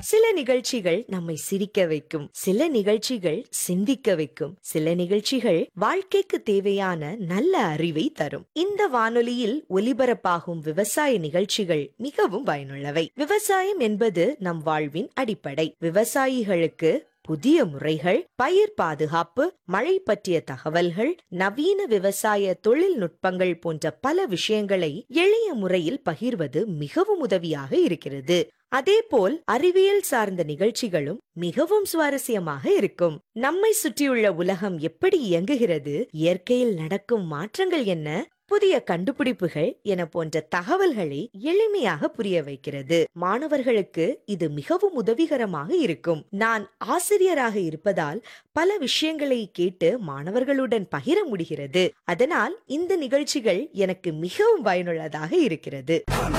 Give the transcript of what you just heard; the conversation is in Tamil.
சில நிகழ்ச்சிகள் நம்மை சிரிக்க வைக்கும் சில நிகழ்ச்சிகள் சிந்திக்க வைக்கும் சில நிகழ்ச்சிகள் வாழ்க்கைக்கு தேவையான நல்ல அறிவை தரும் இந்த வானொலியில் ஒலிபரப்பாகும் விவசாய நிகழ்ச்சிகள் மிகவும் பயனுள்ளவை விவசாயம் என்பது நம் வாழ்வின் அடிப்படை விவசாயிகளுக்கு புதிய முறைகள் பயிர் பாதுகாப்பு மழை பற்றிய தகவல்கள் நவீன விவசாய தொழில்நுட்பங்கள் போன்ற பல விஷயங்களை எளிய முறையில் பகிர்வது மிகவும் உதவியாக இருக்கிறது அதேபோல் அறிவியல் சார்ந்த நிகழ்ச்சிகளும் மிகவும் சுவாரஸ்யமாக இருக்கும் நம்மை சுற்றியுள்ள உலகம் எப்படி இயங்குகிறது இயற்கையில் நடக்கும் மாற்றங்கள் என்ன புதிய கண்டுபிடிப்புகள் என போன்ற தகவல்களை எளிமையாக புரிய வைக்கிறது மாணவர்களுக்கு இது மிகவும் உதவிகரமாக இருக்கும் நான் ஆசிரியராக இருப்பதால் பல விஷயங்களை கேட்டு மாணவர்களுடன் பகிர முடிகிறது அதனால் இந்த நிகழ்ச்சிகள் எனக்கு மிகவும் பயனுள்ளதாக இருக்கிறது